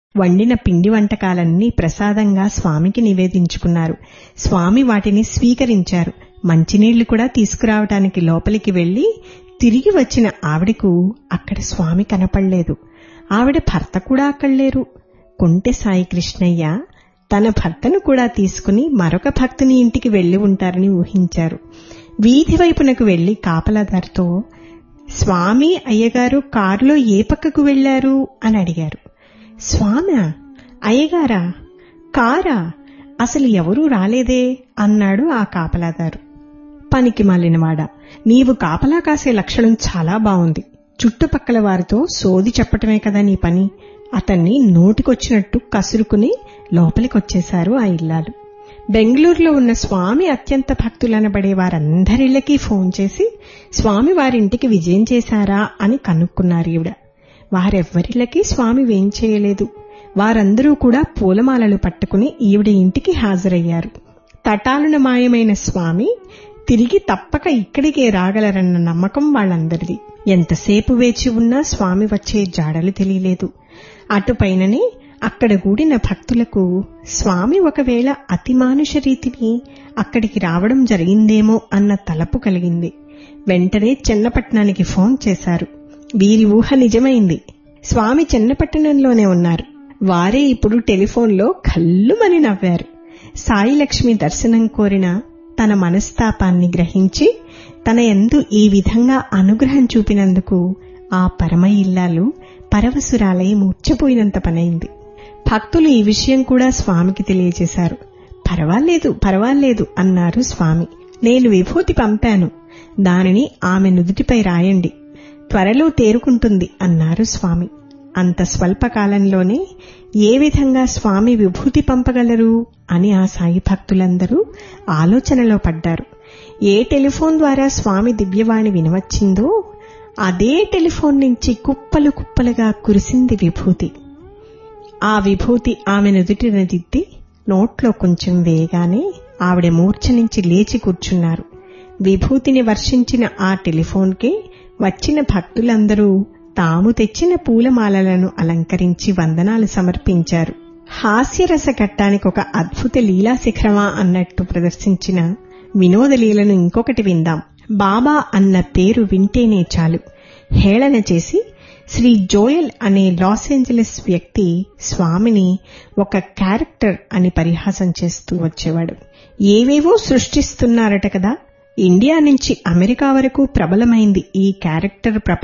వండిన పిండి వంటకాలన్నీ ప్రసాదంగా స్వామికి నివేదించుకున్నారు స్వామి వాటిని స్వీకరించారు మంచినీళ్లు కూడా తీసుకురావటానికి లోపలికి వెళ్లి తిరిగి వచ్చిన ఆవిడకు అక్కడ స్వామి కనపడలేదు ఆవిడ భర్త కూడా అక్కడ లేరు కొంటె సాయి కృష్ణయ్య తన భర్తను కూడా తీసుకుని మరొక భక్తుని ఇంటికి వెళ్లి ఉంటారని ఊహించారు వీధి వైపునకు వెళ్లి కాపలాదారితో స్వామి అయ్యగారు కారులో ఏ పక్కకు వెళ్లారు అని అడిగారు స్వామి అయ్యగారా కారా అసలు ఎవరూ రాలేదే అన్నాడు ఆ కాపలాదారు పనికి మాలినవాడా నీవు కాపలా కాసే లక్షణం చాలా బావుంది చుట్టుపక్కల వారితో సోది చెప్పటమే కదా నీ పని అతన్ని నోటికొచ్చినట్టు కసురుకుని లోపలికొచ్చేశారు ఆ ఇల్లాలు బెంగళూరులో ఉన్న స్వామి అత్యంత భక్తులనబడే వారందరిళ్ళకి ఫోన్ చేసి స్వామి వారింటికి విజయం చేశారా అని కనుక్కున్నారు ఈవిడ వారెవ్వరిళ్ళకి స్వామి వేం చేయలేదు వారందరూ కూడా పూలమాలలు పట్టుకుని ఈవిడ ఇంటికి హాజరయ్యారు తటాలున మాయమైన స్వామి తిరిగి తప్పక ఇక్కడికే రాగలరన్న నమ్మకం వాళ్ళందరిది ఎంతసేపు వేచి ఉన్నా స్వామి వచ్చే జాడలు తెలియలేదు అటుపైననే అక్కడ కూడిన భక్తులకు స్వామి ఒకవేళ అతిమానుష రీతిని అక్కడికి రావడం జరిగిందేమో అన్న తలపు కలిగింది వెంటనే చెన్నపట్నానికి ఫోన్ చేశారు వీరి ఊహ నిజమైంది స్వామి చెన్నపట్టణంలోనే ఉన్నారు వారే ఇప్పుడు టెలిఫోన్లో కల్లుమని నవ్వారు సాయిలక్ష్మి దర్శనం కోరిన తన మనస్తాపాన్ని గ్రహించి తన ఎందు ఈ విధంగా అనుగ్రహం చూపినందుకు ఆ పరమ ఇల్లాలు పరవశురాలై మూర్చపోయినంత పనైంది భక్తులు ఈ విషయం కూడా స్వామికి తెలియజేశారు పర్వాలేదు పర్వాలేదు అన్నారు స్వామి నేను విభూతి పంపాను దానిని ఆమె నుదుటిపై రాయండి త్వరలో తేరుకుంటుంది అన్నారు స్వామి అంత స్వల్పకాలంలోనే ఏ విధంగా స్వామి విభూతి పంపగలరు అని ఆ సాయి భక్తులందరూ ఆలోచనలో పడ్డారు ఏ టెలిఫోన్ ద్వారా స్వామి దివ్యవాణి వినవచ్చిందో అదే టెలిఫోన్ నుంచి కుప్పలు కుప్పలుగా కురిసింది విభూతి ఆ విభూతి ఆమె నుదుటిన దిద్ది నోట్లో కొంచెం వేయగానే ఆవిడ మూర్ఛ నుంచి లేచి కూర్చున్నారు విభూతిని వర్షించిన ఆ టెలిఫోన్కి వచ్చిన భక్తులందరూ తాము తెచ్చిన పూలమాలలను అలంకరించి వందనాలు సమర్పించారు హాస్యరస ఘట్టానికి ఒక అద్భుత లీలా శిఖరమా అన్నట్టు ప్రదర్శించిన వినోద లీలను ఇంకొకటి విందాం బాబా అన్న పేరు వింటేనే చాలు హేళన చేసి శ్రీ జోయల్ అనే లాస్ ఏంజలస్ వ్యక్తి స్వామిని ఒక క్యారెక్టర్ అని పరిహాసం చేస్తూ వచ్చేవాడు ఏవేవో సృష్టిస్తున్నారట కదా ఇండియా నుంచి అమెరికా వరకు ప్రబలమైంది ఈ క్యారెక్టర్ ప్రపంచ